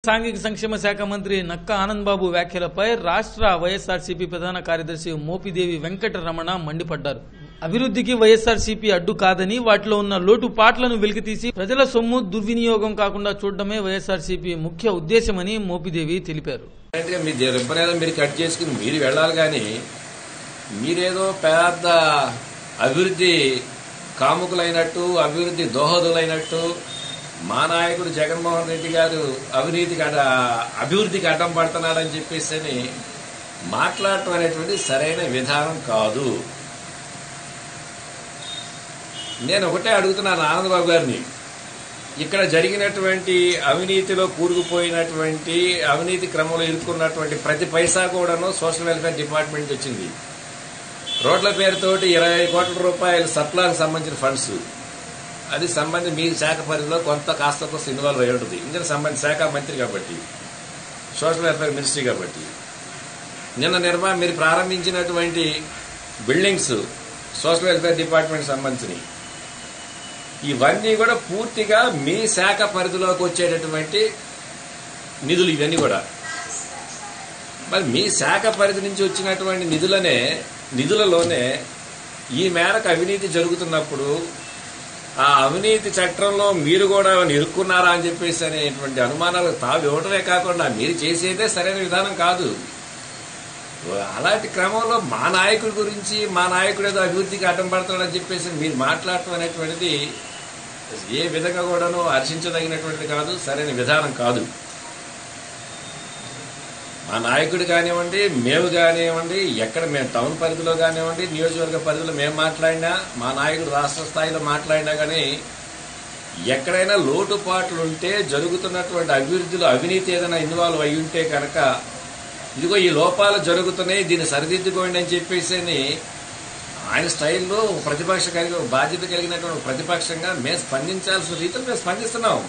సాంఘిక సంక్షేమ శాఖ మంత్రి నక్క ఆనందబాబు వ్యాఖ్యలపై రాష్ట్ర వైఎస్ఆర్సీపీ ప్రధాన కార్యదర్శి మోపిదేవి వెంకటరమణ మండిపడ్డారు అభివృద్ధికి వైఎస్ఆర్సీపీ అడ్డు కాదని వాటిలో ఉన్న లోటుపాట్లను వెలికితీసి ప్రజల సొమ్ము దుర్వినియోగం కాకుండా చూడడమే వైఎస్ఆర్సీపీ ముఖ్య ఉద్దేశమని మోపిదేవి తెలిపారు డైరెక్ట్గా మీ రిబ్బనేదో మీరు కట్ చేసుకుని మీరు వెళ్ళాలి కానీ మీరేదో పెద్ద అభివృద్ధి కాముకులైనట్టు అభివృద్ధి దోహదులైనట్టు మా నాయకుడు జగన్మోహన్ రెడ్డి గారు అవినీతికి అడ అభివృద్ధికి అడ్డం పడుతున్నాడని చెప్పేసి అని మాట్లాడటం అనేటువంటి సరైన విధానం కాదు నేను ఒకటే అడుగుతున్నాను ఆనందబాబు గారిని ఇక్కడ జరిగినటువంటి అవినీతిలో కూరుకుపోయినటువంటి అవినీతి క్రమంలో ఇరుక్కున్నటువంటి ప్రతి పైసా కూడాను సోషల్ వెల్ఫేర్ డిపార్ట్మెంట్ వచ్చింది రోడ్ల పేరుతోటి ఇరవై కోట్ల రూపాయల సప్లాకు సంబంధించిన ఫండ్స్ అది సంబంధించి మీ శాఖ పరిధిలో కొంత కాస్త కొంత ఇన్వాల్వ్ అయి ఉంటుంది ఇందుకు సంబంధించి శాఖ మంత్రి కాబట్టి సోషల్ వెల్ఫేర్ మినిస్ట్రీ కాబట్టి నిన్న నిర్మా మీరు ప్రారంభించినటువంటి బిల్డింగ్స్ సోషల్ వెల్ఫేర్ డిపార్ట్మెంట్ సంబంధించినవి ఇవన్నీ కూడా పూర్తిగా మీ శాఖ పరిధిలోకి వచ్చేటటువంటి నిధులు ఇవన్నీ కూడా మరి మీ శాఖ పరిధి నుంచి వచ్చినటువంటి నిధులనే నిధులలోనే ఈ మేరకు అవినీతి జరుగుతున్నప్పుడు ఆ అవినీతి చట్టంలో మీరు కూడా ఇరుక్కున్నారా అని చెప్పేసి అనేటువంటి అనుమానాలు తావు ఇవ్వటమే కాకుండా మీరు చేసేదే సరైన విధానం కాదు అలాంటి క్రమంలో మా నాయకుడి గురించి మా నాయకుడు ఏదో అభివృద్ధికి అడ్డం పడతాడని చెప్పేసి మీరు మాట్లాడటం అనేటువంటిది ఏ విధంగా కూడాను హర్షించదగినటువంటిది కాదు సరైన విధానం కాదు మా నాయకుడు కానివ్వండి మేము కానివ్వండి ఎక్కడ మేము టౌన్ పరిధిలో కానివ్వండి నియోజకవర్గ పరిధిలో మేము మాట్లాడినా మా నాయకుడు రాష్ట్ర స్థాయిలో మాట్లాడినా కానీ ఎక్కడైనా లోటుపాట్లు ఉంటే జరుగుతున్నటువంటి అభివృద్ధిలో అవినీతి ఏదైనా ఇన్వాల్వ్ అయి ఉంటే కనుక ఇదిగో ఈ లోపాలు జరుగుతున్నాయి దీన్ని సరిదిద్దుకోండి అని చెప్పేసి అని ఆయన స్టైల్లో ప్రతిపక్ష కలిగి బాధ్యత కలిగినటువంటి ప్రతిపక్షంగా మేము స్పందించాల్సిన రీతిలో మేము స్పందిస్తున్నాం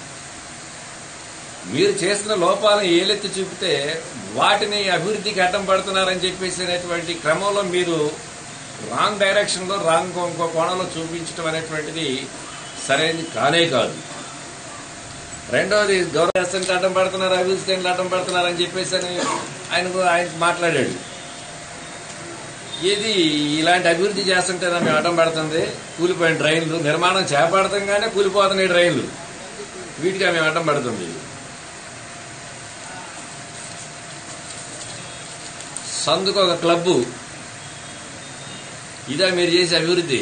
మీరు చేసిన లోపాలను ఏలెత్తి చూపితే వాటిని అభివృద్ధికి అడ్డం పడుతున్నారని చెప్పేసి అనేటువంటి క్రమంలో మీరు రాంగ్ డైరెక్షన్లో రాంగ్ ఇంకో కోణంలో చూపించడం అనేటువంటిది సరైనది కానే కాదు రెండవది గౌరవస్థానికి అడ్డం పడుతున్నారు అభివృద్ధికి అడ్డం పడుతున్నారు అని చెప్పేసి అని ఆయన ఆయన మాట్లాడాడు ఏది ఇలాంటి అభివృద్ధి చేస్తుంటేనా మేము అడ్డం పడుతుంది కూలిపోయిన డ్రైన్లు నిర్మాణం చేపడతంగానే కూలిపోతున్నాయి డ్రైన్లు వీటిగా మేము అడ్డం పడుతుంది సందుకు ఒక క్లబ్బు ఇదా మీరు చేసే అభివృద్ధి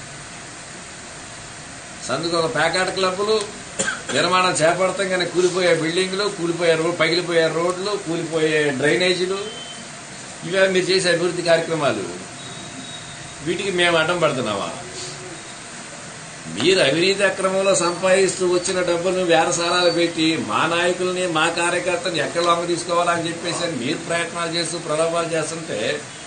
సందుకు ఒక ప్యాకాట్ క్లబ్బులు నిర్మాణం చేపడతాం కూలిపోయే బిల్డింగ్లు కూలిపోయే రోడ్ పగిలిపోయే రోడ్లు కూలిపోయే డ్రైనేజీలు ఇవే మీరు చేసే అభివృద్ధి కార్యక్రమాలు వీటికి మేము అడ్డం పడుతున్నామా మీరు అవినీతి అక్రమంలో సంపాదిస్తూ వచ్చిన డబ్బులను వేరసారాలు పెట్టి మా నాయకుల్ని మా కార్యకర్తని ఎక్కడ లొంగ తీసుకోవాలని చెప్పేసి అని మీరు ప్రయత్నాలు చేస్తూ ప్రలోభాలు చేస్తుంటే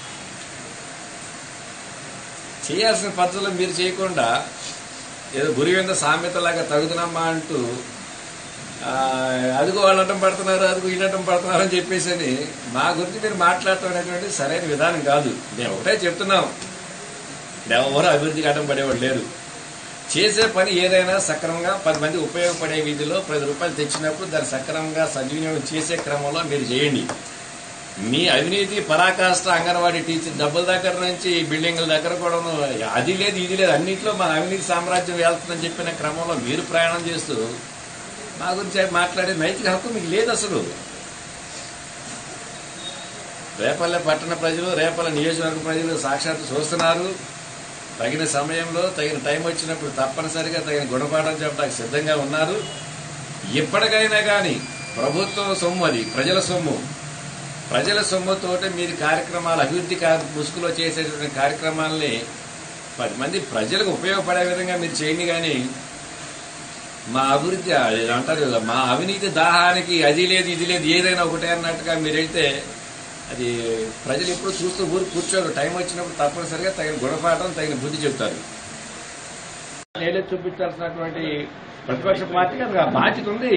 చేయాల్సిన పద్ధతులు మీరు చేయకుండా ఏదో గురివింద సామెతలాగా తగుదనమ్మా అంటూ ఆ, అదిగో వాళ్ళు అడ్డం పడుతున్నారు అదిగో వీళ్ళు అడ్డం పడుతున్నారు అని చెప్పేసి అని మా గురించి మీరు మాట్లాడటం అనేటువంటి సరైన విధానం కాదు మేము ఒకటే చెప్తున్నాం ఎవరు అభివృద్ధికి అడ్డం పడేవాడు లేరు చేసే పని ఏదైనా సక్రమంగా పది మంది ఉపయోగపడే వీధిలో పది రూపాయలు తెచ్చినప్పుడు దాన్ని సక్రమంగా సద్వినియోగం చేసే క్రమంలో మీరు చేయండి మీ అవినీతి పరాకాష్ట అంగన్వాడీ టీచర్ డబ్బుల దగ్గర నుంచి బిల్డింగ్ల దగ్గర కూడా అది లేదు ఇది లేదు అన్నింటిలో మన అవినీతి సామ్రాజ్యం వెళ్తుందని చెప్పిన క్రమంలో మీరు ప్రయాణం చేస్తూ మా గురించి మాట్లాడే నైతిక హక్కు మీకు లేదు అసలు రేపల్లె పట్టణ ప్రజలు రేపల్లె నియోజకవర్గ ప్రజలు సాక్షాత్తు చూస్తున్నారు తగిన సమయంలో తగిన టైం వచ్చినప్పుడు తప్పనిసరిగా తగిన గుణపాఠం చెప్పడానికి సిద్ధంగా ఉన్నారు ఇప్పటికైనా కానీ ప్రభుత్వం సొమ్ము అది ప్రజల సొమ్ము ప్రజల సొమ్ముతోటి మీరు కార్యక్రమాలు అభివృద్ధి కా- ముసుగులో చేసేటువంటి కార్యక్రమాలని పది మంది ప్రజలకు ఉపయోగపడే విధంగా మీరు చేయండి కానీ మా అభివృద్ధి అది అంటారు కదా, మా అవినీతి దాహానికి అది లేదు ఇది లేదు ఏదైనా ఒకటే అన్నట్టుగా మీరు వెళ్తే అది ప్రజలు ఎప్పుడు చూస్తూ ఊరు కూర్చోరు టైం వచ్చినప్పుడు తప్పనిసరిగా తగిన గుణపాఠం తగిన బుద్ధి చెప్తారు నేలే చూపించాల్సినటువంటి ప్రతిపక్ష పార్టీకి అది ఆ బాధ్యత ఉంది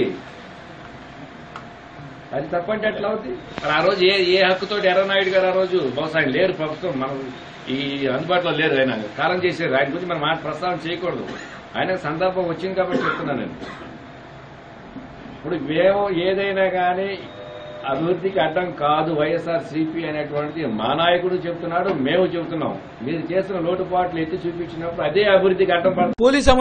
అది తప్పంటే ఎట్లా అవుతుంది మరి ఆ రోజు ఏ ఏ హక్కుతో ఎర్రనాయుడు గారు ఆ రోజు బహుశా ఆయన లేరు ప్రభుత్వం మనం ఈ అందుబాటులో లేరు ఆయన కాలం చేసేది ఆయన గురించి మనం మాట ప్రస్తావన చేయకూడదు ఆయనకు సందర్భం వచ్చింది కాబట్టి చెప్తున్నాను నేను ఇప్పుడు ఇప్పుడు మేము ఏదైనా కానీ అభివృద్ధికి అడ్డం కాదు వైఎస్ఆర్ సిపి అనేటువంటిది మా నాయకుడు చెప్తున్నాడు మేము చెప్తున్నాం మీరు చేసిన లోటుపాట్లు ఎత్తి చూపించినప్పుడు అదే అభివృద్ధికి అడ్డం పడుతుంది పోలీస్